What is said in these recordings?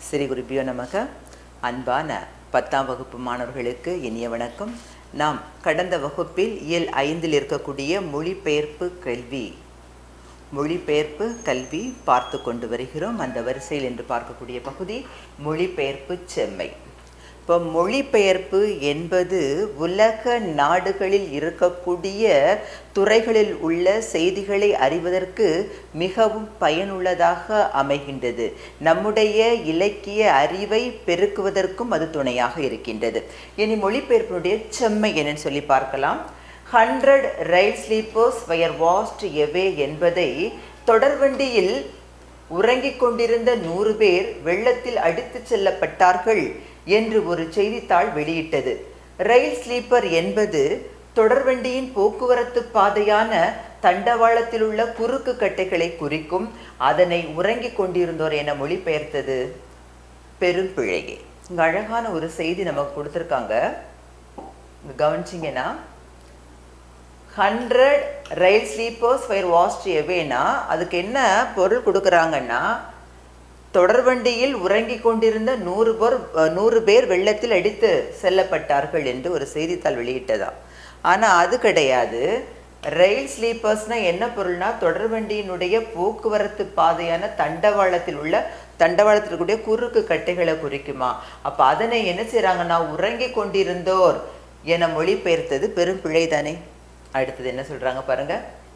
ஸ்ரீ குருபியோ நமக அன்பான பத்தாம் வகுப்பு மாணவர்களுக்கு இனிய வணக்கம் நாம் கடந்த வகுப்பில் இயல் ஐந்தில் இருக்கக்கூடிய மொழிபெயர்ப்பு கல்வி மொழிபெயர்ப்பு கல்வி பார்த்து கொண்டு வருகிறோம் அந்த வரிசையில் என்று பார்க்கக்கூடிய பகுதி மொழிபெயர்ப்பு செம்மை இப்போ மொழிபெயர்ப்பு என்பது உலக நாடுகளில் இருக்கக்கூடிய துறைகளில் உள்ள செய்திகளை அறிவதற்கு மிகவும் பயனுள்ளதாக அமைகின்றது நம்முடைய இலக்கிய அறிவை பெருக்குவதற்கும் அது துணையாக இருக்கின்றது இனி மொழிபெயர்ப்பினுடைய செம்மை என்னன்னு சொல்லி பார்க்கலாம் hundred rail sleepers wire waste away என்பதை தொடர்வண்டியில் உறங்கிக் கொண்டிருந்த நூறு பேர் வெள்ளத்தில் அடித்துச் செல்லப்பட்டார்கள் என்று ஒரு செய்தித்தாள் வெளியிட்டது ரயில் ஸ்லீப்பர் என்பது தொடர்வண்டியின் போக்குவரத்து பாதையான தண்டவாளத்தில் உள்ள குறுக்கு கட்டைகளை குறிக்கும் அதனை உறங்கிக் கொண்டிருந்தோர் என மொழிபெயர்த்தது பெரும் பிழையே இங்க அழகான ஒரு செய்தி நமக்கு கொடுத்துருக்காங்க கவனிச்சிங்கன்னா hundred rail sleepers fire waste எவேனா அதுக்கு என்ன பொருள் கொடுக்குறாங்கன்னா தொடர்வண்டியில் உறங்கிக் கொண்டிருந்த நூறு பேர் நூறு பேர் வெள்ளத்தில் அடித்து செல்லப்பட்டார்கள் என்று ஒரு செய்தித்தாள் வெளியிட்டதா ஆனால் அது கிடையாது ரயில் ஸ்லீப்பர்ஸ்னால் என்ன பொருள்னா தொடர்வண்டியினுடைய போக்குவரத்து பாதையான தண்டவாளத்தில் உள்ள தண்டவாளத்தில் இருக்கக்கூடிய குறுக்கு கட்டைகளை குறிக்குமா அப்போ அதனை என்ன செய்கிறாங்கன்னா உறங்கிக் கொண்டிருந்தோர் என மொழிபெயர்த்தது பெரும் பிழை தானே அடுத்தது என்ன சொல்றாங்க பாருங்க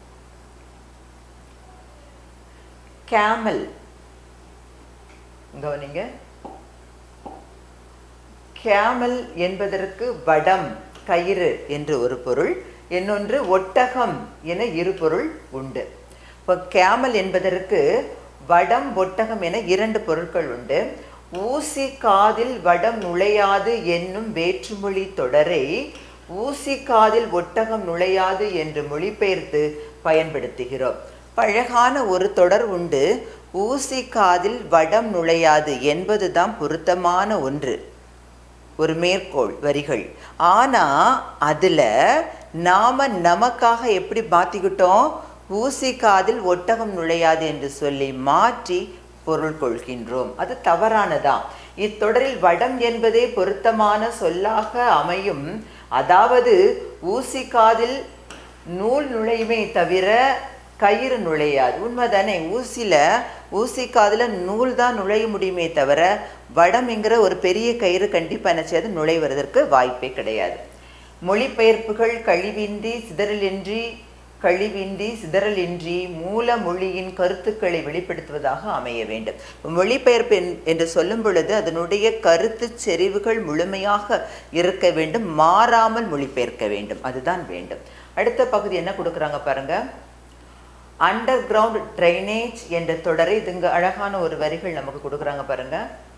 கேமல் கவனிங்க கேமல் என்பதற்கு வடம் கயிறு என்று ஒரு பொருள் இன்னொன்று ஒட்டகம் என இரு பொருள் உண்டு இப்போ கேமல் என்பதற்கு வடம் ஒட்டகம் என இரண்டு பொருட்கள் உண்டு ஊசி காதில் வடம் நுழையாது என்னும் வேற்றுமொழி தொடரை ஊசி காதில் ஒட்டகம் நுழையாது என்று மொழிபெயர்த்து பயன்படுத்துகிறோம் அழகான ஒரு தொடர் உண்டு ஊசி காதில் வடம் நுழையாது என்பதுதான் பொருத்தமான ஒன்று ஒரு மேற்கோள் வரிகள் ஆனா அதுல நாம நமக்காக எப்படி மாத்திக்கிட்டோம் ஊசி காதில் ஒட்டகம் நுழையாது என்று சொல்லி மாற்றி பொருள் கொள்கின்றோம் அது தவறானதான் இத்தொடரில் வடம் என்பதே பொருத்தமான சொல்லாக அமையும் அதாவது ஊசி காதில் நூல் நுழையுமே தவிர கயிறு நுழையாது உண்மைதானே ஊசியில் ஊசி காதில் நூல் தான் நுழைய முடியுமே தவிர வடம்ங்கிற ஒரு பெரிய கயிறு கண்டிப்பாக என்ன செய்யாது நுழைவதற்கு வாய்ப்பே கிடையாது மொழிபெயர்ப்புகள் கழிவின்றி சிதறலின்றி கழிவின்றி சிதறலின்றி மூல மொழியின் கருத்துக்களை வெளிப்படுத்துவதாக அமைய வேண்டும் மொழிபெயர்ப்பு என்று சொல்லும் பொழுது அதனுடைய கருத்து செறிவுகள் முழுமையாக இருக்க வேண்டும் மாறாமல் மொழிபெயர்க்க வேண்டும் அதுதான் வேண்டும் அடுத்த பகுதி என்ன கொடுக்குறாங்க பாருங்க அண்டர் கிரவுண்ட் ட்ரைனேஜ் என்ற தொடரை இதுங்க அழகான ஒரு வரிகள் நமக்கு கொடுக்குறாங்க பாருங்க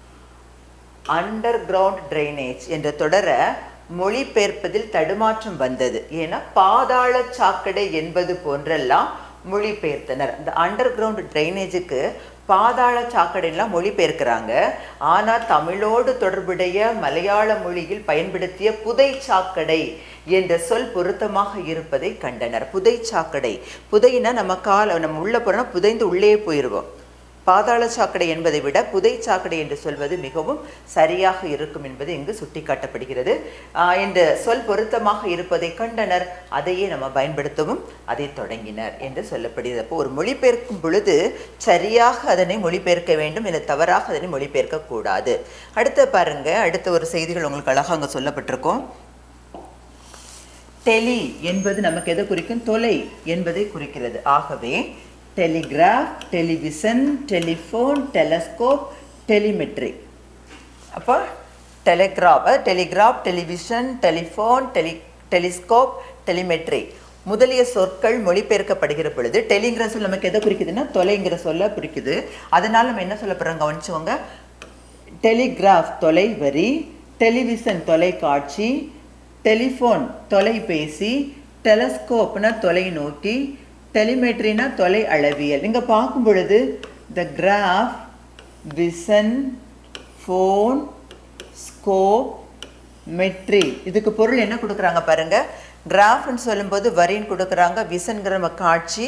அண்டர் கிரவுண்ட் ட்ரைனேஜ் என்ற தொடரை மொழிபெயர்ப்பதில் தடுமாற்றம் வந்தது ஏன்னா பாதாள சாக்கடை என்பது போன்றெல்லாம் மொழிபெயர்த்தனர் இந்த அண்டர் கிரவுண்ட் ட்ரைனேஜுக்கு பாதாள சாக்கடைலாம் மொழிபெயர்க்கிறாங்க ஆனால் தமிழோடு தொடர்புடைய மலையாள மொழியில் பயன்படுத்திய புதை சாக்கடை என்ற சொல் பொருத்தமாக இருப்பதை கண்டனர் புதை சாக்கடை புதையினா நம்ம கால நம்ம உள்ள போனால் புதைந்து உள்ளே போயிடுவோம் பாதாள சாக்கடை என்பதை விட புதை சாக்கடை என்று சொல்வது மிகவும் சரியாக இருக்கும் என்பது இங்கு சுட்டிக்காட்டப்படுகிறது இந்த சொல் பொருத்தமாக இருப்பதை கண்டனர் அதையே நம்ம பயன்படுத்தவும் அதை தொடங்கினர் என்று சொல்லப்படுகிறது அப்போ ஒரு மொழிபெயர்க்கும் பொழுது சரியாக அதனை மொழிபெயர்க்க வேண்டும் இல்லை தவறாக அதனை மொழிபெயர்க்க கூடாது அடுத்த பாருங்க அடுத்த ஒரு செய்திகள் உங்களுக்கு அழகாக அங்கே சொல்லப்பட்டிருக்கோம் டெலி என்பது நமக்கு எதை குறிக்கும் தொலை என்பதை குறிக்கிறது ஆகவே telegraph television telephone telescope telemetry அப்போ telegraph telegraph television telephone tele telescope telemetry முதலிய சொற்கள் மொழிபெயர்க்கப்படுகிற பொழுது டெலிங்கிற சொல் நமக்கு எதை குறிக்குதுன்னா தொலைங்கிற சொல்ல குறிக்குது அதனால நம்ம என்ன சொல்ல போகிறோம் கவனிச்சுவோங்க டெலிகிராஃப் தொலைவரி டெலிவிஷன் தொலைக்காட்சி டெலிஃபோன் தொலைபேசி டெலஸ்கோப்னா தொலைநோக்கி டெலிமெட்ரினா தொலை அளவியல் இங்கே பார்க்கும் பொழுது த கிராஃப் விசன் ஃபோன் ஸ்கோப் மெட்ரி இதுக்கு பொருள் என்ன கொடுக்குறாங்க பாருங்க கிராஃப்னு சொல்லும்போது வரின்னு கொடுக்குறாங்க விசன்கிற நம்ம காட்சி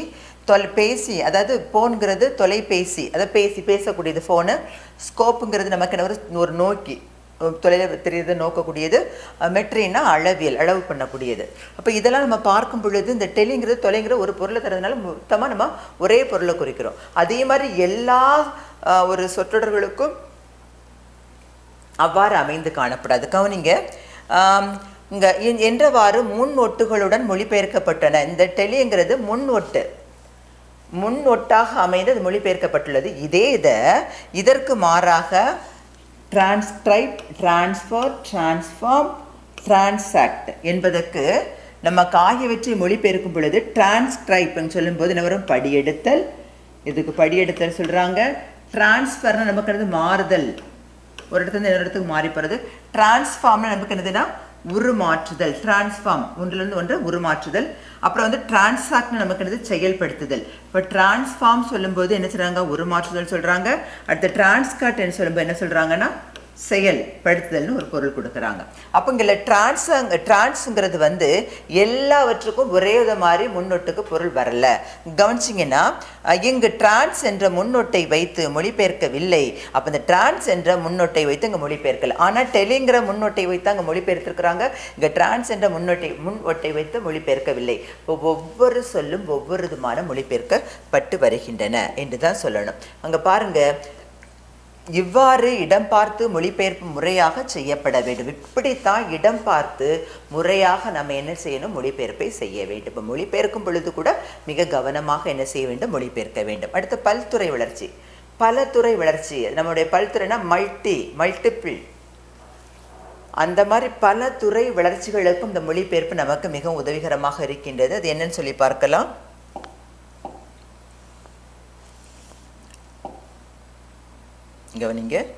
தொலைபேசி அதாவது ஃபோனுங்கிறது தொலைபேசி அதாவது பேசி பேசக்கூடியது ஃபோனு ஸ்கோப்புங்கிறது நமக்கு என்ன ஒரு ஒரு நோக்கி தொலைவில் தெரியுது நோக்கக்கூடியது மெட்ரின்னா அளவியல் அளவு பண்ணக்கூடியது அப்போ இதெல்லாம் நம்ம பார்க்கும் பொழுது இந்த டெலிங்கிறது தொலைங்கிற ஒரு பொருளை தரதுனால மொத்தமாக நம்ம ஒரே பொருளை குறிக்கிறோம் அதே மாதிரி எல்லா அஹ், ஒரு சொற்றொடர்களுக்கும் அவ்வாறு அமைந்து காணப்படாது கவனிங்க ஆம், இங்க என்- என்றவாறு முன் ஒட்டுகளுடன் மொழிபெயர்க்கப்பட்டன இந்த டெலிங்கிறது முன் ஒட்டு முன் ஒட்டாக அமைந்து அது மொழிபெயர்க்கப்பட்டுள்ளது இதே இதை இதற்கு மாறாக டிரான்ஸ்கிரைப் டிரான்ஸ்ஃபர் டிரான்ஸ்ஃபார்ம் டிரான்சாக்ட் என்பதற்கு நம்ம காகியவற்றை மொழிபெயர்க்கும் பொழுது டிரான்ஸ்கிரைப்னு சொல்லும்போது என்ன வரும் படியெடுத்தல் இதுக்கு படியெடுத்தல் சொல்கிறாங்க டிரான்ஸ்ஃபர்னு நமக்கு என்னது மாறுதல் ஒரு இடத்துல இருந்து இன்னொரு இடத்துக்கு மாறி போகிறது டிரான்ஸ்ஃபார்ம்னு நமக்கு என்னதுன்னா உருமாற்றுதல் டிரான்ஸ்ஃபார்ம் ஒன்றிலிருந்து ஒன்று உருமாற்றுதல் அப்புறம் வந்து டிரான்சாக்ட்னு நமக்கு என்னது செயல்படுத்துதல் இப்போ டிரான்ஸ்ஃபார்ம் சொல்லும்போது என்ன சொல்றாங்க உருமாற்றுதல் சொல்றாங்க அடுத்து டிரான்ஸ்காட் என்ன சொல்லும்போது என்ன சொல்றாங்கன்னா செயல்படுத்துதல்னு ஒரு பொருள் கொடுக்குறாங்க அப்போ இங்கே டிரான்ஸ் டிரான்ஸுங்கிறது வந்து எல்லாவற்றுக்கும் ஒரே வித மாதிரி முன்னொட்டுக்கு பொருள் வரல கவனிச்சிங்கன்னா அஹ், இங்கு டிரான்ஸ் என்ற முன்னொட்டை வைத்து மொழிபெயர்க்கவில்லை அப்போ இந்த டிரான்ஸ் என்ற முன்னொட்டை வைத்து இங்கே மொழிபெயர்க்கல ஆனால் டெலிங்கிற முன்னொட்டை வைத்து அங்கே மொழிபெயர்த்திருக்கிறாங்க இங்கே டிரான்ஸ் என்ற முன்னொட்டை முன்னொட்டை வைத்து மொழிபெயர்க்கவில்லை இப்போ ஒவ்வொரு சொல்லும் ஒவ்வொரு விதமான மொழிபெயர்க்கப்பட்டு வருகின்றன என்று தான் சொல்லணும் அங்கே பாருங்க இவ்வாறு இடம் பார்த்து மொழிபெயர்ப்பு முறையாக செய்யப்பட வேண்டும் இப்படித்தான் இடம் பார்த்து முறையாக நம்ம என்ன செய்யணும் மொழிபெயர்ப்பை செய்ய வேண்டும் இப்போ மொழிபெயர்க்கும் பொழுது கூட மிக கவனமாக என்ன செய்ய வேண்டும் மொழிபெயர்க்க வேண்டும் அடுத்து பல்துறை வளர்ச்சி பலதுறை வளர்ச்சி நம்மளுடைய பல்துறைனா மல்டி மல்டிபிள் அந்த மாதிரி பல துறை வளர்ச்சிகளுக்கும் இந்த மொழிபெயர்ப்பு நமக்கு மிகவும் உதவிகரமாக இருக்கின்றது அது என்னன்னு சொல்லி பார்க்கலாம் கவனிங்க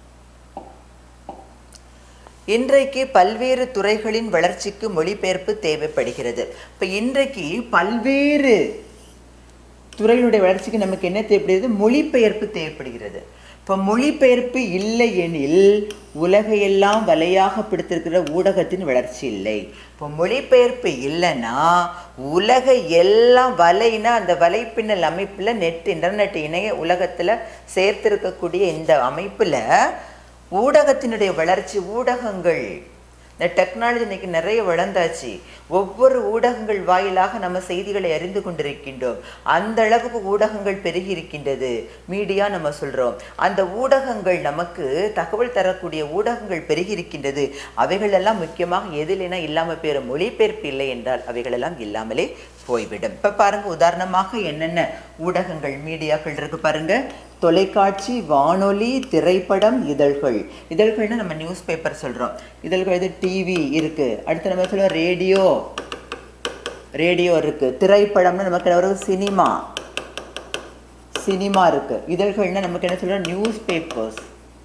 இன்றைக்கு பல்வேறு துறைகளின் வளர்ச்சிக்கு மொழிபெயர்ப்பு தேவைப்படுகிறது இப்போ இன்றைக்கு பல்வேறு துறையினுடைய வளர்ச்சிக்கு நமக்கு என்ன தேவைப்படுகிறது மொழிபெயர்ப்பு தேவைப்படுகிறது இப்போ மொழிபெயர்ப்பு இல்லை எனில் உலகையெல்லாம் வலையாக பிடித்திருக்கிற ஊடகத்தின் வளர்ச்சி இல்லை இப்போ மொழிபெயர்ப்பு இல்லைன்னா உலக எல்லாம் வலைனா அந்த வலைப்பின்னல் அமைப்பில் நெட் இன்டர்நெட் இணைய உலகத்தில் சேர்த்திருக்கக்கூடிய இந்த அமைப்பில் ஊடகத்தினுடைய வளர்ச்சி ஊடகங்கள் இந்த டெக்னாலஜி இன்னைக்கு நிறைய வளர்ந்தாச்சு ஒவ்வொரு ஊடகங்கள் வாயிலாக நம்ம செய்திகளை அறிந்து கொண்டிருக்கின்றோம் அந்த அளவுக்கு ஊடகங்கள் பெருகி இருக்கின்றது மீடியா நம்ம சொல்றோம் அந்த ஊடகங்கள் நமக்கு தகவல் தரக்கூடிய ஊடகங்கள் பெருகி இருக்கின்றது அவைகளெல்லாம் முக்கியமாக எதிலென இல்லாமல் போயிடும் மொழிபெயர்ப்பு இல்லை என்றால் அவைகளெல்லாம் இல்லாமலே போய்விடும் இப்போ பாருங்க உதாரணமாக என்னென்ன ஊடகங்கள் மீடியாக்கள் இருக்கு பாருங்க தொலைக்காட்சி வானொலி திரைப்படம் இதழ்கள் இதழ்கள்னு நம்ம நியூஸ் பேப்பர் சொல்கிறோம் இதழ்கள் இது டிவி இருக்குது அடுத்து நம்ம சொல்லுவோம் ரேடியோ ரேடியோ இருக்குது திரைப்படம்னு நமக்கு என்ன வரும் சினிமா சினிமா இருக்குது இதழ்கள்னா நமக்கு என்ன சொல்கிறோம் நியூஸ் பேப்பர்ஸ்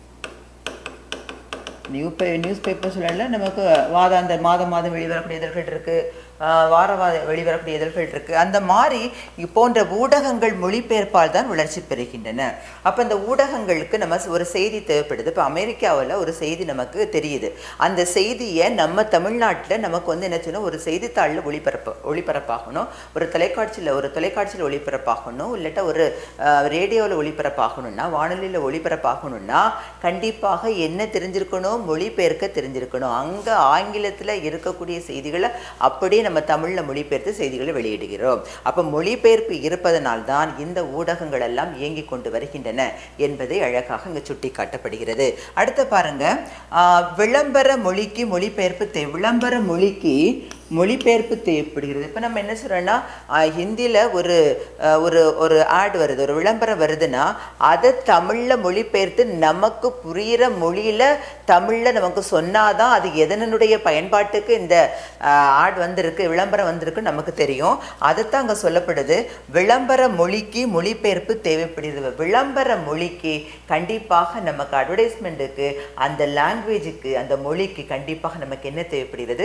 நியூ பே நியூஸ் பேப்பர் சொல்லல நமக்கு வாதாந்த மாதம் மாதம் வெளிவரக்கூடிய இதழ்கள் இருக்குது வார வார வெளிவரக்கூடிய இதழ்கள் இருக்குது அந்த மாதிரி இ- போன்ற ஊடகங்கள் மொழிபெயர்ப்பால் தான் வளர்ச்சி பெறுகின்றன அப்போ இந்த ஊடகங்களுக்கு நம்ம ஒரு செய்தி தேவைப்படுது இப்போ அமெரிக்காவில் ஒரு செய்தி நமக்கு தெரியுது அந்த செய்தியை நம்ம தமிழ்நாட்டில் நமக்கு வந்து என்ன செய்யணும் ஒரு செய்தித்தாளில் ஒளிபரப்பு ஒளிபரப்பாகணும் ஒரு தொலைக்காட்சியில் ஒரு தொலைக்காட்சியில் ஒளிபரப்பாகணும் இல்லாட்டா ஒரு ரேடியோவில் ஒளிபரப்பாகணும்னா வானொலியில் ஒளிபரப்பாகணும்னா கண்டிப்பாக என்ன தெரிஞ்சிருக்கணும் மொழிபெயர்க்க தெரிஞ்சிருக்கணும் அங்கே ஆங்கிலத்தில் இருக்கக்கூடிய செய்திகளை அப்படியே நம்ம தமிழில் மொழிபெயர்த்து செய்திகளை வெளியிடுகிறோம் அப்போ மொழிபெயர்ப்பு இருப்பதனால்தான் இந்த ஊடகங்கள் எல்லாம் இயங்கிக் கொண்டு வருகின்றன என்பதை அழகாக இங்கே சுட்டி காட்டப்படுகிறது அடுத்து பாருங்க ஆஹ், விளம்பர மொழிக்கு மொழிபெயர்ப்பு தே விளம்பர மொழிக்கு மொழிபெயர்ப்பு தேவைப்படுகிறது இப்போ நம்ம என்ன சொல்கிறோன்னா ஹிந்தியில் ஒரு ஆஹ், ஒரு ஒரு ஆட் வருது ஒரு விளம்பரம் வருதுன்னா அதை தமிழில் மொழிபெயர்த்து நமக்கு புரிகிற மொழியில் தமிழில் நமக்கு சொன்னாதான் அது எதனுடைய பயன்பாட்டுக்கு இந்த ஆட் வந்திருக்கு விளம்பரம் வந்திருக்கு நமக்கு தெரியும் அதைத்தான் அங்கே சொல்லப்படுது விளம்பர மொழிக்கு மொழிபெயர்ப்பு தேவைப்படுகிறது விளம்பர மொழிக்கு கண்டிப்பாக நமக்கு அட்வர்டைஸ்மெண்ட்டுக்கு அந்த லாங்குவேஜுக்கு அந்த மொழிக்கு கண்டிப்பாக நமக்கு என்ன தேவைப்படுகிறது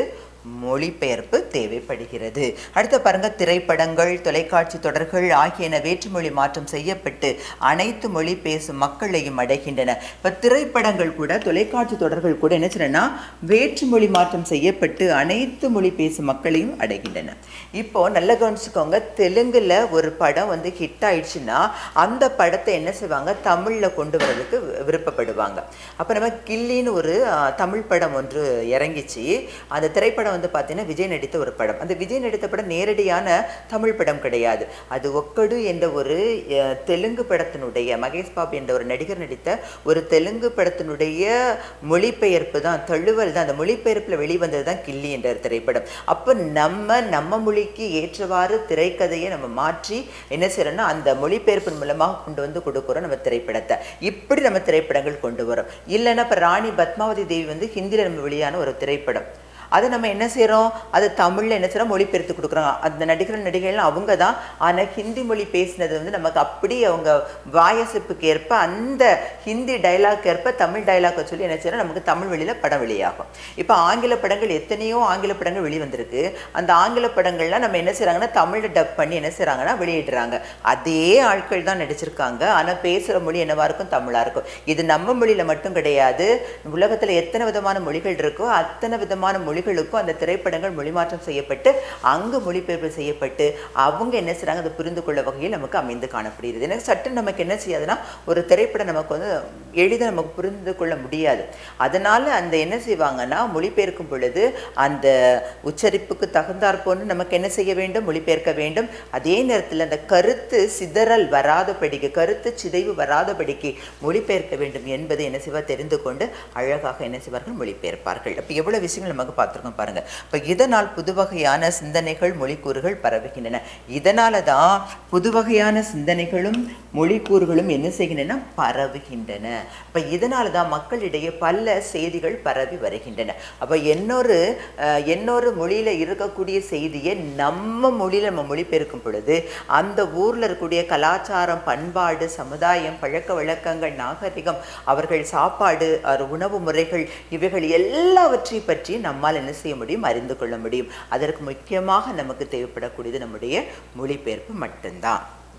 மொழிபெயர்ப்பு தேவைப்படுகிறது அடுத்த பாருங்க திரைப்படங்கள் தொலைக்காட்சி தொடர்கள் ஆகியன வேற்றுமொழி மாற்றம் செய்யப்பட்டு அனைத்து மொழி பேசும் மக்களையும் அடைகின்றன இப்போ திரைப்படங்கள் கூட தொலைக்காட்சி தொடர்கள் கூட என்ன செய்யணும்னா வேற்றுமொழி மாற்றம் செய்யப்பட்டு அனைத்து மொழி பேசும் மக்களையும் அடைகின்றன இப்போ நல்ல கவனிச்சுக்கோங்க தெலுங்குல ஒரு படம் வந்து ஹிட் ஆயிடுச்சுன்னா அந்த படத்தை என்ன செய்வாங்க தமிழ்ல கொண்டு வரதுக்கு வி- விருப்பப்படுவாங்க அப்போ நம்ம கில்லின்னு ஒரு அஹ், தமிழ் படம் ஒன்று இறங்கிச்சு அந்த திரைப்படம் வந்து பார்த்தீங்கன்னா விஜய் நடித்த ஒரு படம் அந்த விஜய் நடித்த படம் நேரடியான தமிழ் படம் கிடையாது அது ஒக்கடு என்ற ஒரு அஹ், தெலுங்கு படத்தினுடைய மகேஷ் பாபு என்ற ஒரு நடிகர் நடித்த ஒரு தெலுங்கு படத்தினுடைய மொழிபெயர்ப்பு தான் தழுவல் தான் அந்த மொழிபெயர்ப்பில் வெளிவந்தது தான் கில்லி என்ற ஒரு திரைப்படம் அப்போ நம்ம நம்ம மொழிக்கு ஏற்றவாறு திரைக்கதையை நம்ம மாற்றி என்ன செய்யறோம்னா அந்த மொழிபெயர்ப்பின் மூலமாக கொண்டு வந்து கொடுக்குறோம் நம்ம திரைப்படத்தை இப்படி நம்ம திரைப்படங்கள் கொண்டு வரோம் இல்லைன்னா இப்போ ராணி பத்மாவதி தேவி வந்து ஹிந்தியில் நம்ம வெளியான ஒரு திரைப்படம் அதை நம்ம என்ன செய்கிறோம் அது தமிழில் என்ன செய்கிறோம் மொழிபெயர்த்து கொடுக்குறோம் அந்த நடிகர் நடிகைகள் அவங்க தான் ஆனால் ஹிந்தி மொழி பேசினது வந்து நமக்கு அப்படி அவங்க வாயசிப்புக்கு ஏற்ப அந்த ஹிந்தி டைலாக் ஏற்ப தமிழ் டைலாக்கை சொல்லி என்ன செய்கிறோம் நமக்கு தமிழ் வெளியில் படம் வெளியாகும் இப்போ ஆங்கில படங்கள் எத்தனையோ ஆங்கில படங்கள் வெளிவந்திருக்கு அந்த ஆங்கில படங்கள்லாம் நம்ம என்ன செய்கிறாங்கன்னா தமிழில் டப் பண்ணி என்ன செய்கிறாங்கன்னா வெளியிடுறாங்க அதே ஆட்கள் தான் நடிச்சிருக்காங்க ஆனால் பேசுகிற மொழி என்னவா இருக்கும் தமிழாக இருக்கும் இது நம்ம மொழியில் மட்டும் கிடையாது உலகத்தில் எத்தனை விதமான மொழிகள் இருக்கோ அத்தனை விதமான மொழிகளுக்கும் அந்த திரைப்படங்கள் மொழிமாற்றம் செய்யப்பட்டு அங்கு மொழிபெயர்ப்பு செய்யப்பட்டு அவங்க என்ன செய்கிறாங்க அதை புரிந்து கொள்ள வகையில் நமக்கு அமைந்து காணப்படுகிறது எனக்கு சற்று நமக்கு என்ன செய்யாதுன்னா ஒரு திரைப்படம் நமக்கு வந்து எளிதாக நமக்கு புரிந்து கொள்ள முடியாது அதனால அந்த என்ன செய்வாங்கன்னா மொழிபெயர்க்கும் பொழுது அந்த உச்சரிப்புக்கு தகுந்தாற்போன்று நமக்கு என்ன செய்ய வேண்டும் மொழிபெயர்க்க வேண்டும் அதே நேரத்தில் அந்த கருத்து சிதறல் வராதபடிக்கு கருத்து சிதைவு வராதபடிக்கு மொழிபெயர்க்க வேண்டும் என்பதை என்ன செய்வார் தெரிந்து கொண்டு அழகாக என்ன செய்வார்கள் மொழிபெயர்ப்பார்கள் அப்போ எவ்வளோ விஷயங்கள் நமக்கு பார்த்துருக்கோம் பாருங்க இப்போ இதனால் புதுவகையான சிந்தனைகள் மொழிக்கூறுகள் பரவுகின்றன இதனால தான் புதுவகையான சிந்தனைகளும் மொழிக்கூறுகளும் என்ன செய்கின்றன பரவுகின்றன அப்போ இதனால தான் மக்களிடையே பல செய்திகள் பரவி வருகின்றன அப்போ இன்னொரு அஹ், இன்னொரு மொழியில் இருக்கக்கூடிய செய்தியை நம்ம மொழியில் நம்ம மொழிபெயர்க்கும் பொழுது அந்த ஊரில் இருக்கக்கூடிய கலாச்சாரம் பண்பாடு சமுதாயம் பழக்க வழக்கங்கள் நாகரிகம் அவர்கள் சாப்பாடு அவர் உணவு முறைகள் இவைகள் எல்லாவற்றை பற்றி நம்மால் என்ன செய்ய முடியும் அறிந்து கொள்ள முடியும் அதற்கு முக்கியமாக நமக்கு தேவைப்படக்கூடியது நம்முடைய மொழிபெயர்ப்பு மட்டும்தான்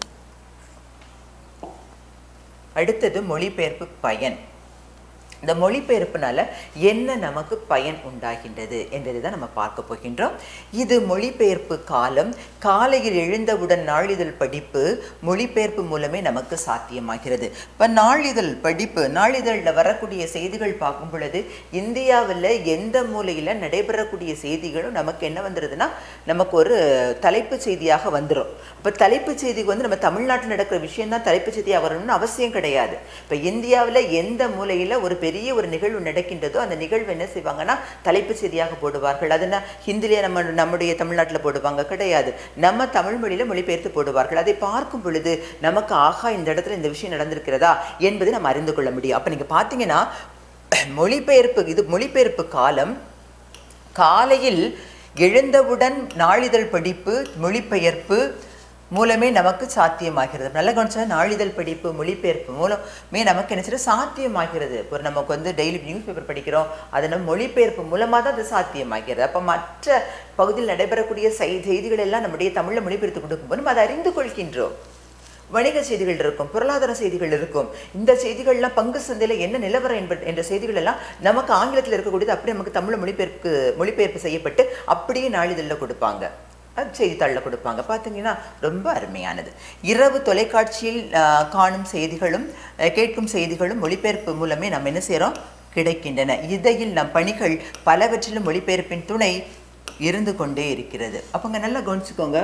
அடுத்தது மொழிபெயர்ப்பு பயன் இந்த மொழிபெயர்ப்புனால என்ன நமக்கு பயன் உண்டாகின்றது என்பதை தான் நம்ம பார்க்க போகின்றோம் இது மொழிபெயர்ப்பு காலம் காலையில் எழுந்தவுடன் நாளிதழ் படிப்பு மொழிபெயர்ப்பு மூலமே நமக்கு சாத்தியமாகிறது இப்போ நாளிதழ் படிப்பு நாளிதழில் வரக்கூடிய செய்திகள் பார்க்கும் பொழுது இந்தியாவில் எந்த மூலையில் நடைபெறக்கூடிய செய்திகளும் நமக்கு என்ன வந்துடுதுன்னா நமக்கு ஒரு தலைப்பு செய்தியாக வந்துடும் இப்போ தலைப்பு செய்திக்கு வந்து நம்ம தமிழ்நாட்டில் நடக்கிற விஷயம் தான் தலைப்பு செய்தியாக வரணும்னு அவசியம் கிடையாது இப்போ இந்தியாவில் எந்த மூலையில் ஒரு பெரிய ஒரு நிகழ்வு நடக்கின்றதோ அந்த நிகழ்வு என்ன செய்வாங்கன்னா தலைப்பு செய்தியாக போடுவார்கள் அதுனா ஹிந்திலே நம்ம நம்முடைய தமிழ்நாட்டில் போடுவாங்க கிடையாது நம்ம தமிழ் மொழியில் மொழிபெயர்த்து போடுவார்கள் அதை பார்க்கும் பொழுது நமக்கு ஆகா இந்த இடத்துல இந்த விஷயம் நடந்திருக்கிறதா என்பதை நம்ம அறிந்து கொள்ள முடியும் அப்போ நீங்கள் பார்த்தீங்கன்னா மொழிபெயர்ப்பு இது மொழிபெயர்ப்பு காலம் காலையில் எழுந்தவுடன் நாளிதழ் படிப்பு மொழிபெயர்ப்பு மூலமே நமக்கு சாத்தியமாகிறது நல்ல கவனிச்சா நாளிதழ் படிப்பு மொழிபெயர்ப்பு மூலமே நமக்கு என்ன செய்யுது சாத்தியமாகிறது இப்போ நமக்கு வந்து டெய்லி நியூஸ் பேப்பர் படிக்கிறோம் அது நம்ம மொழிபெயர்ப்பு மூலமாக தான் அது சாத்தியமாகிறது அப்போ மற்ற பகுதியில் நடைபெறக்கூடிய செய் செய்திகள் எல்லாம் நம்முடைய தமிழில் மொழிபெயர்த்து கொடுக்கும்போது நம்ம அதை அறிந்து கொள்கின்றோம் வணிக செய்திகள் இருக்கும் பொருளாதார செய்திகள் இருக்கும் இந்த செய்திகள்லாம் பங்கு சந்தையில் என்ன நிலவரம் என்ப என்ற செய்திகள் எல்லாம் நமக்கு ஆங்கிலத்தில் இருக்கக்கூடியது அப்படியே நமக்கு தமிழ் மொழிபெயர்ப்பு மொழிபெயர்ப்பு செய்யப்பட்டு அப்படியே நாளிதழில் கொடுப்பாங்க அது செய்தித்தாளில் கொடுப்பாங்க பார்த்தீங்கன்னா ரொம்ப அருமையானது இரவு தொலைக்காட்சியில் ஆஹ், காணும் செய்திகளும் அஹ், கேட்கும் செய்திகளும் மொழிபெயர்ப்பு மூலமே நம்ம என்ன செய்கிறோம் கிடைக்கின்றன இதையில் நம் பணிகள் பலவற்றிலும் மொழிபெயர்ப்பின் துணை இருந்து கொண்டே இருக்கிறது அப்போங்க நல்லா கவனிச்சுக்கோங்க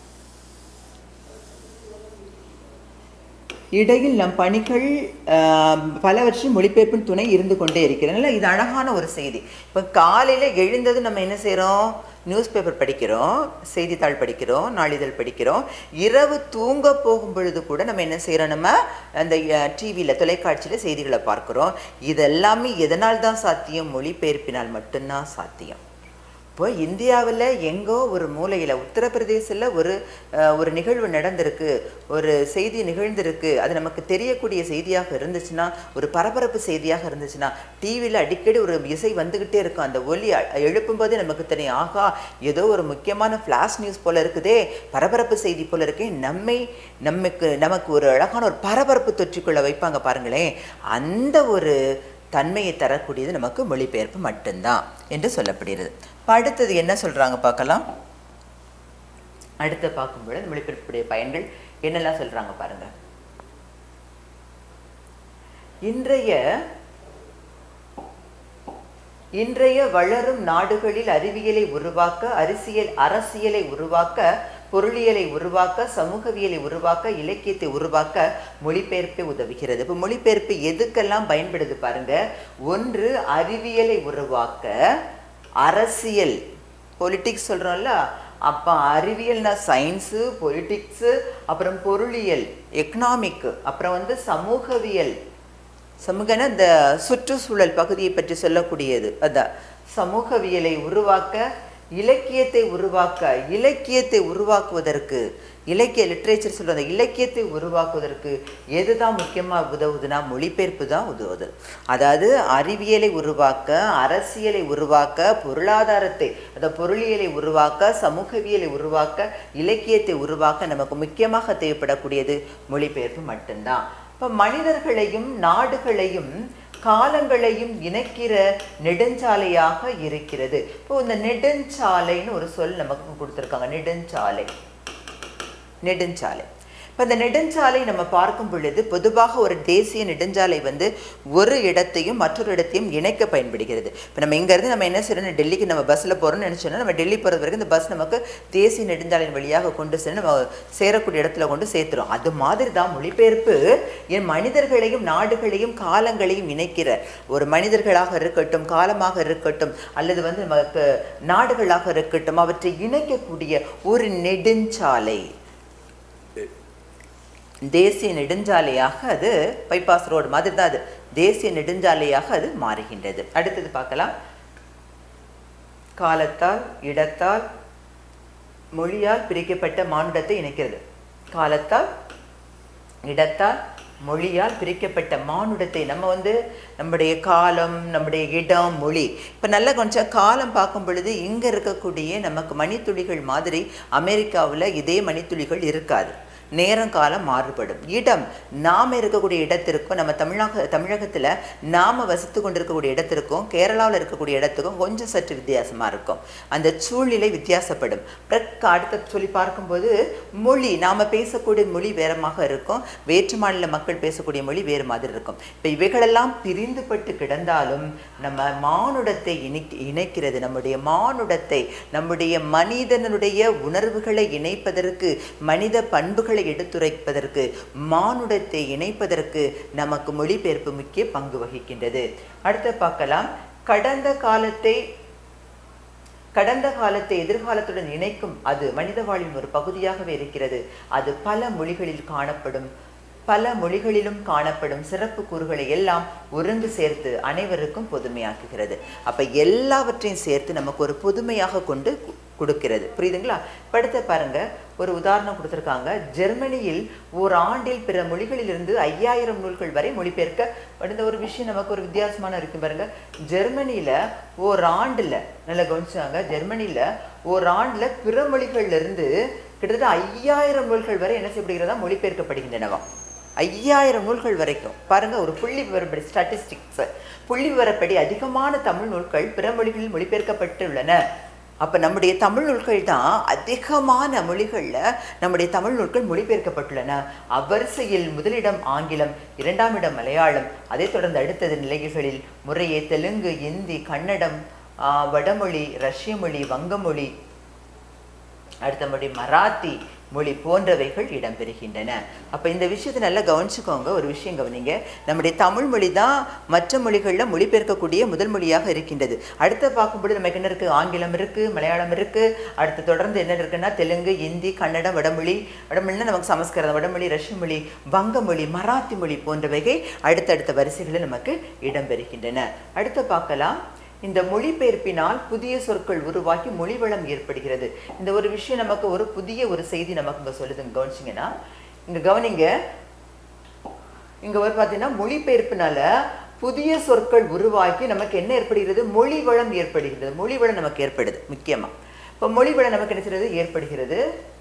இடையில் நம் பணிகள் ஆஹ், பலவற்றிலும் மொழிபெயர்ப்பின் துணை இருந்து கொண்டே இருக்கிறதுனால இது அழகான ஒரு செய்தி இப்போ காலையில் எழுந்தது நம்ம என்ன செய்கிறோம் நியூஸ் பேப்பர் படிக்கிறோம் செய்தித்தாள் படிக்கிறோம் நாளிதழ் படிக்கிறோம் இரவு தூங்க போகும் பொழுது கூட நம்ம என்ன செய்கிறோம் நம்ம அந்த டிவியில் தொலைக்காட்சியில் செய்திகளை பார்க்குறோம் இதெல்லாமே எதனால் தான் சாத்தியம் மொழிபெயர்ப்பினால் மட்டும்தான் சாத்தியம் இப்போ இந்தியாவில் எங்கோ ஒரு மூலையில் உத்தரப்பிரதேசத்தில் ஒரு அஹ், ஒரு நிகழ்வு நடந்திருக்கு ஒரு செய்தி நிகழ்ந்திருக்கு அது நமக்கு தெரியக்கூடிய செய்தியாக இருந்துச்சுன்னா ஒரு பரபரப்பு செய்தியாக இருந்துச்சுன்னா டிவியில் அடிக்கடி ஒரு இசை வந்துக்கிட்டே இருக்கும் அந்த ஒலி அ- எழுப்பும்போதே நமக்கு தெரியும் ஆகா ஏதோ ஒரு முக்கியமான ஃப்ளாஷ் நியூஸ் போல இருக்குதே பரபரப்பு செய்தி போல இருக்கே நம்மை நமக்கு நமக்கு ஒரு அழகான ஒரு பரபரப்பு தொற்றிக்கொள்ள வைப்பாங்க பாருங்களேன் அந்த ஒரு தன்மையை தரக்கூடியது நமக்கு மொழிபெயர்ப்பு மட்டும்தான் என்று சொல்லப்படுகிறது இப்ப அடுத்தது என்ன சொல்றாங்க பார்க்கலாம் அடுத்து பார்க்கும்பொழுது மொழிபெயர்ப்புடைய பயன்கள் என்னெல்லாம் சொல்றாங்க பாருங்க இன்றைய இன்றைய வளரும் நாடுகளில் அறிவியலை உருவாக்க அரசியல் அரசியலை உருவாக்க பொருளியலை உருவாக்க சமூகவியலை உருவாக்க இலக்கியத்தை உருவாக்க மொழிபெயர்ப்பே உதவுகிறது இப்போ மொழிபெயர்ப்பு எதுக்கெல்லாம் பயன்படுது பாருங்க ஒன்று அறிவியலை உருவாக்க அரசியல் பொலிட்டிக்ஸ் சொல்றோம்ல அப்போ அறிவியல்னா சயின்ஸு பொலிட்டிக்ஸு அப்புறம் பொருளியல் எக்கனாமிக் அப்புறம் வந்து சமூகவியல் சமூகன இந்த சுற்றுச்சூழல் பகுதியை பற்றி சொல்லக்கூடியது அதான் சமூகவியலை உருவாக்க இலக்கியத்தை உருவாக்க இலக்கியத்தை உருவாக்குவதற்கு இலக்கிய லிட்ரேச்சர் சொல்ற அந்த இலக்கியத்தை உருவாக்குவதற்கு எதுதான் முக்கியமாக உதவுதுன்னா மொழிபெயர்ப்பு தான் உதவுது அதாவது அறிவியலை உருவாக்க அரசியலை உருவாக்க பொருளாதாரத்தை அந்த பொருளியலை உருவாக்க சமூகவியலை உருவாக்க இலக்கியத்தை உருவாக்க நமக்கு முக்கியமாக தேவைப்படக்கூடியது மொழிபெயர்ப்பு மட்டும்தான் இப்போ மனிதர்களையும் நாடுகளையும் காலங்களையும் இணைக்கிற நெடுஞ்சாலையாக இருக்கிறது இப்போ இந்த நெடுஞ்சாலைன்னு ஒரு சொல் நமக்கு கொடுத்துருக்காங்க நெடுஞ்சாலை நெடுஞ்சாலை இப்போ இந்த நெடுஞ்சாலை நம்ம பார்க்கும் பொழுது பொதுவாக ஒரு தேசிய நெடுஞ்சாலை வந்து ஒரு இடத்தையும் மற்றொரு இடத்தையும் இணைக்க பயன்படுகிறது இப்போ நம்ம இங்கேருந்து நம்ம என்ன செய்யணும் டெல்லிக்கு நம்ம பஸ்ஸில் போகிறோம்னு நினச்சோன்னா நம்ம டெல்லி போகிறது வரைக்கும் இந்த பஸ் நமக்கு தேசிய நெடுஞ்சாலையின் வழியாக கொண்டு சென்று நம்ம சேரக்கூடிய இடத்துல கொண்டு சேர்த்துரும் அது மாதிரி தான் மொழிபெயர்ப்பு என் மனிதர்களையும் நாடுகளையும் காலங்களையும் இணைக்கிற ஒரு மனிதர்களாக இருக்கட்டும் காலமாக இருக்கட்டும் அல்லது வந்து நமக்கு நாடுகளாக இருக்கட்டும் அவற்றை இணைக்கக்கூடிய ஒரு நெடுஞ்சாலை தேசிய நெடுஞ்சாலையாக அது பைபாஸ் ரோடு மாதிரி தான் அது தேசிய நெடுஞ்சாலையாக அது மாறுகின்றது அடுத்தது பார்க்கலாம் காலத்தால் இடத்தால் மொழியால் பிரிக்கப்பட்ட மானுடத்தை இணைக்கிறது காலத்தால் இடத்தால் மொழியால் பிரிக்கப்பட்ட மானுடத்தை நம்ம வந்து நம்முடைய காலம் நம்முடைய இடம் மொழி இப்போ நல்ல கொஞ்சம் காலம் பார்க்கும் பொழுது இங்கே இருக்கக்கூடிய நமக்கு மணித்துளிகள் மாதிரி அமெரிக்காவில் இதே மணித்துளிகள் இருக்காது நேரம் காலம் மாறுபடும் இடம் நாம் இருக்கக்கூடிய இடத்திற்கும் நம்ம தமிழக தமிழகத்தில் நாம் வசித்து கொண்டிருக்கக்கூடிய இடத்திற்கும் கேரளாவில் இருக்கக்கூடிய இடத்துக்கும் கொஞ்சம் சற்று வித்தியாசமாக இருக்கும் அந்த சூழ்நிலை வித்தியாசப்படும் பிறகு அடுத்த சொல்லி பார்க்கும்போது மொழி நாம் பேசக்கூடிய மொழி வேறமாக இருக்கும் வேற்று மாநில மக்கள் பேசக்கூடிய மொழி வேறு மாதிரி இருக்கும் இப்போ இவைகளெல்லாம் பிரிந்துபட்டு கிடந்தாலும் நம்ம மானுடத்தை இணைக் இணைக்கிறது நம்முடைய மானுடத்தை நம்முடைய மனிதனுடைய உணர்வுகளை இணைப்பதற்கு மனித பண்புகளை எடுத்துரைப்பதற்கு மானுடத்தை இணைப்பதற்கு நமக்கு மொழிபெயர்ப்பு முக்கிய பங்கு வகிக்கின்றது அடுத்து பார்க்கலாம் கடந்த காலத்தை கடந்த காலத்தை எதிர்காலத்துடன் இணைக்கும் அது மனித வாழ்வின் ஒரு பகுதியாகவே இருக்கிறது அது பல மொழிகளில் காணப்படும் பல மொழிகளிலும் காணப்படும் சிறப்பு கூறுகளை எல்லாம் ஒருங்கு சேர்த்து அனைவருக்கும் பொதுமையாக்குகிறது அப்ப எல்லாவற்றையும் சேர்த்து நமக்கு ஒரு பொதுமையாக கொண்டு கு- கொடுக்கிறது புரியுதுங்களா இப்ப அடுத்து பாருங்க ஒரு உதாரணம் கொடுத்துருக்காங்க ஜெர்மனியில் ஓர் ஆண்டில் பிற மொழிகளிலிருந்து ஐயாயிரம் நூல்கள் வரை மொழிபெயர்க்க இந்த ஒரு விஷயம் நமக்கு ஒரு வித்தியாசமான இருக்கு பாருங்க ஜெர்மனியில ஓர் ஆண்டுல நல்லா கவனிச்சாங்க ஜெர்மனியில ஓர் ஆண்டுல பிற மொழிகள்ல இருந்து கிட்டத்தட்ட ஐயாயிரம் நூல்கள் வரை என்ன செய்யப்படுகிறதா மொழிபெயர்க்கப்படுகின்றனவாம் ஐயாயிரம் நூல்கள் வரைக்கும் பாருங்க ஒரு புள்ளி விவரப்படி ஸ்டாட்டிஸ்டிக்ஸ் புள்ளி விவரப்படி அதிகமான தமிழ் நூல்கள் பிற மொழிகளில் மொழிபெயர்க்கப்பட்டுள்ளன அப்ப நம்முடைய தமிழ் நூல்கள் தான் அதிகமான மொழிகள்ல நம்முடைய தமிழ் நூல்கள் மொழிபெயர்க்கப்பட்டுள்ளன அவ்வரிசையில் முதலிடம் ஆங்கிலம் இரண்டாம் இடம் மலையாளம் அதைத் தொடர்ந்து அடுத்தது நிலைகளில் முறையே தெலுங்கு இந்தி கன்னடம் ஆஹ், வடமொழி ரஷ்ய மொழி வங்கமொழி அடுத்தபடி மராத்தி மொழி போன்றவைகள் இடம்பெறுகின்றன அப்ப இந்த விஷயத்தை நல்லா கவனிச்சுக்கோங்க ஒரு விஷயம் கவனிங்க நம்முடைய தமிழ் மொழி தான் மற்ற மொழிகளில் மொழிபெயர்க்கக்கூடிய முதல் மொழியாக இருக்கின்றது அடுத்து பார்க்கும்போது நமக்கு என்ன இருக்கு ஆங்கிலம் இருக்கு மலையாளம் இருக்கு அடுத்து தொடர்ந்து என்ன இருக்குன்னா தெலுங்கு இந்தி கன்னடம் வடமொழி வடமொழினா நமக்கு சமஸ்கிருதம் வடமொழி ரஷ்ய மொழி வங்கமொழி மராத்தி மொழி போன்றவைகள் அடுத்தடுத்த வரிசைகளில் நமக்கு இடம்பெறுகின்றன அடுத்து பார்க்கலாம் இந்த மொழிபெயர்ப்பினால் புதிய சொற்கள் உருவாக்கி மொழிவளம் ஏற்படுகிறது இந்த ஒரு விஷயம் நமக்கு ஒரு புதிய ஒரு செய்தி நமக்கு இங்க சொல்லுதுங்க கவனிச்சிங்கன்னா இங்க கவனிங்க இங்க ஒரு பார்த்தீங்கன்னா மொழிபெயர்ப்பினால புதிய சொற்கள் உருவாக்கி நமக்கு என்ன ஏற்படுகிறது மொழி வளம் ஏற்படுகிறது மொழி வளம் நமக்கு ஏற்படுது முக்கியமா இப்போ மொழி வளம் நமக்கு என்ன செய்கிறது ஏற்படுகிறது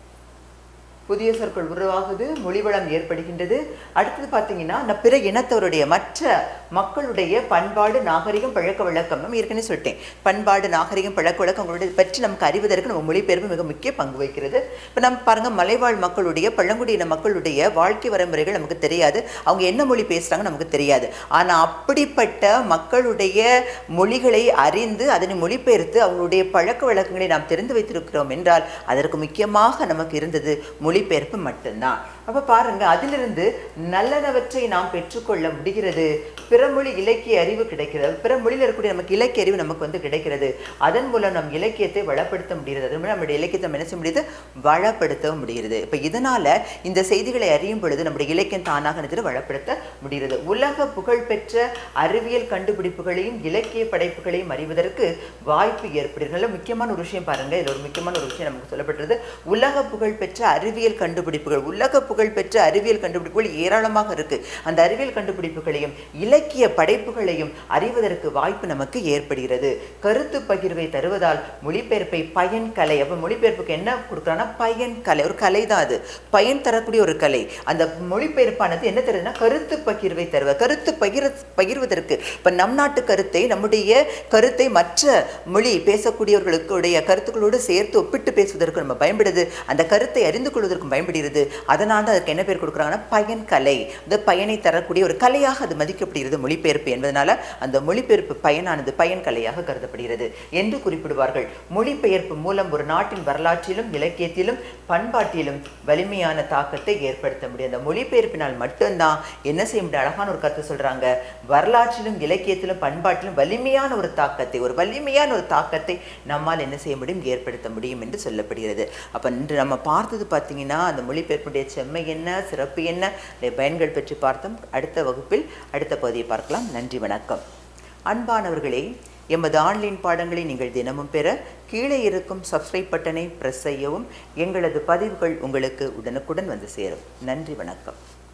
புதிய சொற்கள் உருவாகுது மொழிவளம் ஏற்படுகின்றது அடுத்தது பார்த்தீங்கன்னா அந்த பிற இனத்தவருடைய மற்ற மக்களுடைய பண்பாடு நாகரிகம் பழக்க வழக்கம் நம்ம ஏற்கனவே சொல்லிட்டேன் பண்பாடு நாகரிகம் பழக்க வழக்கங்களுடைய பற்றி நமக்கு அறிவதற்கு நம்ம மொழிபெயர்ப்பு மிக முக்கிய பங்கு வகிக்கிறது இப்போ நம்ம பாருங்க மலைவாழ் மக்களுடைய பழங்குடியின மக்களுடைய வாழ்க்கை வரைமுறைகள் நமக்கு தெரியாது அவங்க என்ன மொழி பேசுறாங்க நமக்கு தெரியாது ஆனால் அப்படிப்பட்ட மக்களுடைய மொழிகளை அறிந்து அதனை மொழிபெயர்த்து அவங்களுடைய பழக்க வழக்கங்களை நாம் தெரிந்து வைத்திருக்கிறோம் என்றால் அதற்கு முக்கியமாக நமக்கு இருந்தது மொழிபெயர்ப்பு மட்டும்தான் அப்ப பாருங்க அதிலிருந்து நல்லனவற்றை நாம் பெற்றுக்கொள்ள முடிகிறது பிறமொழி இலக்கிய அறிவு கிடைக்கிறது பிற மொழியில் இருக்கக்கூடிய நமக்கு இலக்கிய அறிவு நமக்கு வந்து கிடைக்கிறது அதன் மூலம் நம் இலக்கியத்தை வளப்படுத்த முடிகிறது அதன் மூலம் நம்முடைய இலக்கியத்தை நம்ம என்ன செய்ய முடியுது வளப்படுத்தவும் முடிகிறது இப்போ இதனால இந்த செய்திகளை அறியும் பொழுது நம்முடைய இலக்கியம் தானாக நினைத்து வளப்படுத்த முடிகிறது உலக புகழ்பெற்ற அறிவியல் கண்டுபிடிப்புகளையும் இலக்கிய படைப்புகளையும் அறிவதற்கு வாய்ப்பு ஏற்படுகிறது நல்ல முக்கியமான ஒரு விஷயம் பாருங்க இதுல ஒரு முக்கியமான ஒரு விஷயம் நமக்கு சொல்லப்பட்டிருது உலக புகழ்பெற்ற அறிவியல் கண்டுபிடிப்புகள் உலக புகழ்பெற்ற அறிவியல் கண்டுபிடிப்புகள் ஏராளமாக இருக்கு அந்த அறிவியல் கண்டுபிடிப்புகளையும் இலக்கிய படைப்புகளையும் அறிவதற்கு வாய்ப்பு நமக்கு ஏற்படுகிறது கருத்து பகிர்வை தருவதால் மொழிபெயர்ப்பை பயன் கலை அப்ப மொழிபெயர்ப்புக்கு என்ன கொடுக்குறாங்கன்னா பயன் கலை ஒரு கலை தான் அது பயன் தரக்கூடிய ஒரு கலை அந்த மொழிபெயர்ப்பானது என்ன தருதுன்னா கருத்து பகிர்வை தருவ கருத்து பகிர பகிர்வதற்கு இப்ப நம் நாட்டு கருத்தை நம்முடைய கருத்தை மற்ற மொழி பேசக்கூடியவர்களுக்கு உடைய கருத்துக்களோடு சேர்த்து ஒப்பிட்டு பேசுவதற்கு நம்ம பயன்படுது அந்த கருத்தை அறிந்து கொள்வதற்கும் பயன்படுகிறது அதனால தான் அதுக்கு என்ன பேர் கொடுக்குறாங்கன்னா பயன் கலை அந்த பயனை தரக்கூடிய ஒரு கலையாக அது மதிக்கப்படுகிறது மொழிபெயர்ப்பு என்பதனால அந்த மொழிபெயர்ப்பு பயனானது பயன் கலையாக கருதப்படுகிறது என்று குறிப்பிடுவார்கள் மொழிபெயர்ப்பு மூலம் ஒரு நாட்டின் வரலாற்றிலும் இலக்கியத்திலும் பண்பாட்டிலும் வலிமையான தாக்கத்தை ஏற்படுத்த முடியும் அந்த மொழிபெயர்ப்பினால் மட்டும்தான் என்ன செய்ய முடியும் அழகான ஒரு கருத்து சொல்றாங்க வரலாற்றிலும் இலக்கியத்திலும் பண்பாட்டிலும் வலிமையான ஒரு தாக்கத்தை ஒரு வலிமையான ஒரு தாக்கத்தை நம்மால் என்ன செய்ய முடியும் ஏற்படுத்த முடியும் என்று சொல்லப்படுகிறது அப்ப இன்று நம்ம பார்த்தது பார்த்தீங்கன்னா அந்த மொழிபெயர்ப்புடைய செம்மை என்ன சிறப்பு என்ன அதனுடைய பயன்கள் பற்றி பார்த்தோம் அடுத்த வகுப்பில் அடுத்த பகுதியை பார்க்கலாம் நன்றி வணக்கம் அன்பானவர்களே எமது ஆன்லைன் பாடங்களை நீங்கள் தினமும் பெற கீழே இருக்கும் சப்ஸ்கிரைப் பட்டனை பிரஸ் செய்யவும் எங்களது பதிவுகள் உங்களுக்கு உடனுக்குடன் வந்து சேரும் நன்றி வணக்கம்